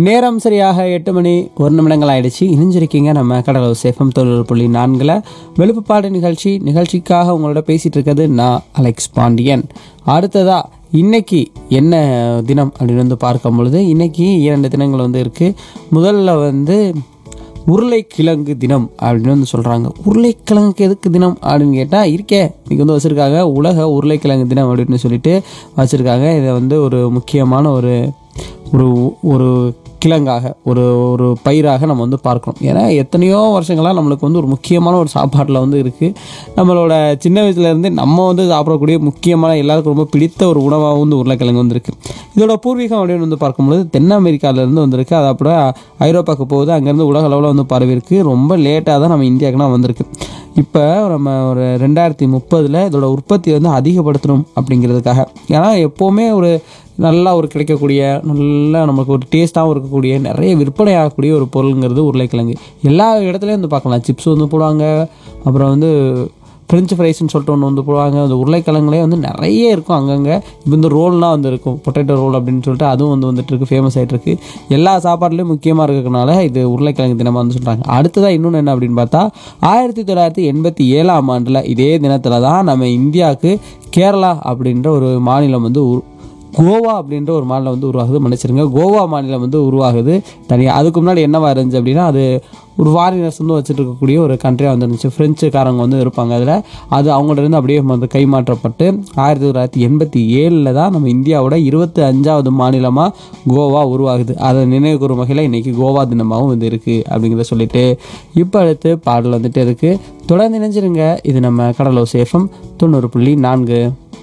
நேரம் சரியாக எட்டு மணி ஒரு நிமிடங்கள் ஆயிடுச்சு இணைஞ்சிருக்கீங்க நம்ம கடலூர் சேஃபம் தொழில் புள்ளி நான்கில் வெளுப்புப்பாடு நிகழ்ச்சி நிகழ்ச்சிக்காக உங்களோட பேசிட்டு இருக்கிறது நான் அலெக்ஸ் பாண்டியன் அடுத்ததா இன்னைக்கு என்ன தினம் அப்படின்னு வந்து பார்க்கும் பொழுது இன்னைக்கு இரண்டு தினங்கள் வந்து இருக்கு முதல்ல வந்து உருளைக்கிழங்கு தினம் அப்படின்னு வந்து சொல்கிறாங்க உருளைக்கிழங்குக்கு எதுக்கு தினம் அப்படின்னு கேட்டால் இருக்கே இன்னைக்கு வந்து வச்சுருக்காங்க உலக உருளைக்கிழங்கு தினம் அப்படின்னு சொல்லிட்டு வச்சுருக்காங்க இதை வந்து ஒரு முக்கியமான ஒரு ஒரு ஒரு கிழங்காக ஒரு ஒரு பயிராக நம்ம வந்து பார்க்கணும் ஏன்னா எத்தனையோ வருஷங்களாக நம்மளுக்கு வந்து ஒரு முக்கியமான ஒரு சாப்பாட்டில் வந்து இருக்குது நம்மளோட சின்ன வயசுலேருந்து நம்ம வந்து சாப்பிடக்கூடிய முக்கியமான எல்லாருக்கும் ரொம்ப பிடித்த ஒரு உணவாக வந்து உருளைக்கிழங்கு வந்திருக்கு இதோட பூர்வீகம் அப்படின்னு வந்து பார்க்கும்பொழுது தென் அமெரிக்காவிலேருந்து வந்திருக்கு அது அப்புறம் ஐரோப்பாவுக்கு போகுது அங்கேருந்து உலக அளவில் வந்து பரவி இருக்கு ரொம்ப லேட்டாக தான் நம்ம இந்தியாவுக்குலாம் வந்திருக்கு இப்போ நம்ம ஒரு ரெண்டாயிரத்தி முப்பதில் இதோட உற்பத்தி வந்து அதிகப்படுத்தணும் அப்படிங்கிறதுக்காக ஏன்னா எப்போவுமே ஒரு நல்லா ஒரு கிடைக்கக்கூடிய நல்லா நமக்கு ஒரு டேஸ்ட்டாகவும் இருக்கக்கூடிய நிறைய விற்பனை ஆகக்கூடிய ஒரு பொருளுங்கிறது உருளைக்கிழங்கு எல்லா இடத்துலையும் வந்து பார்க்கலாம் சிப்ஸ் வந்து போடுவாங்க அப்புறம் வந்து ஃப்ரெஞ்சு ஃப்ரைஸ்னு சொல்லிட்டு ஒன்று வந்து போடுவாங்க அந்த உருளைக்கிழங்குலே வந்து நிறைய இருக்கும் அங்கங்கே இப்போ இந்த ரோல்லாம் வந்து இருக்கும் பொட்டேட்டோ ரோல் அப்படின்னு சொல்லிட்டு அதுவும் வந்து வந்துட்டு இருக்கு ஃபேமஸ் ஆகிட்டு இருக்கு எல்லா சாப்பாடுலையும் முக்கியமாக இருக்கிறதுனால இது உருளைக்கிழங்கு தினமாக வந்து சொல்கிறாங்க அடுத்ததாக இன்னொன்று என்ன அப்படின்னு பார்த்தா ஆயிரத்தி தொள்ளாயிரத்தி எண்பத்தி ஏழாம் ஆண்டில் இதே தினத்தில் தான் நம்ம இந்தியாவுக்கு கேரளா அப்படின்ற ஒரு மாநிலம் வந்து உரு- கோவா அப்படின்ற ஒரு மாநிலம் வந்து உருவாகுது மன்னிச்சிருங்க கோவா மாநிலம் வந்து உருவாகுது தனியாக அதுக்கு முன்னாடி என்னவா இருந்துச்சு அப்படின்னா அது ஒரு ஃபாரினர்ஸ் வந்து வச்சுட்டு இருக்கக்கூடிய ஒரு கண்ட்ரியாக வந்து இருந்துச்சு ஃப்ரெஞ்சுக்காரங்க வந்து இருப்பாங்க அதில் அது அவங்கள்ட்ட இருந்து அப்படியே வந்து கைமாற்றப்பட்டு ஆயிரத்தி தொள்ளாயிரத்தி எண்பத்தி ஏழில் தான் நம்ம இந்தியாவோட இருபத்தி அஞ்சாவது மாநிலமாக கோவா உருவாகுது அதை நினைவு கூறும் வகையில் இன்றைக்கி கோவா தினமாகவும் வந்து இருக்குது அப்படிங்கிறத சொல்லிட்டு இப்போ அடுத்து பாடல் வந்துட்டு இருக்குது தொடர்ந்து இணைஞ்சிருங்க இது நம்ம கடலோ சேஃபம் தொண்ணூறு புள்ளி நான்கு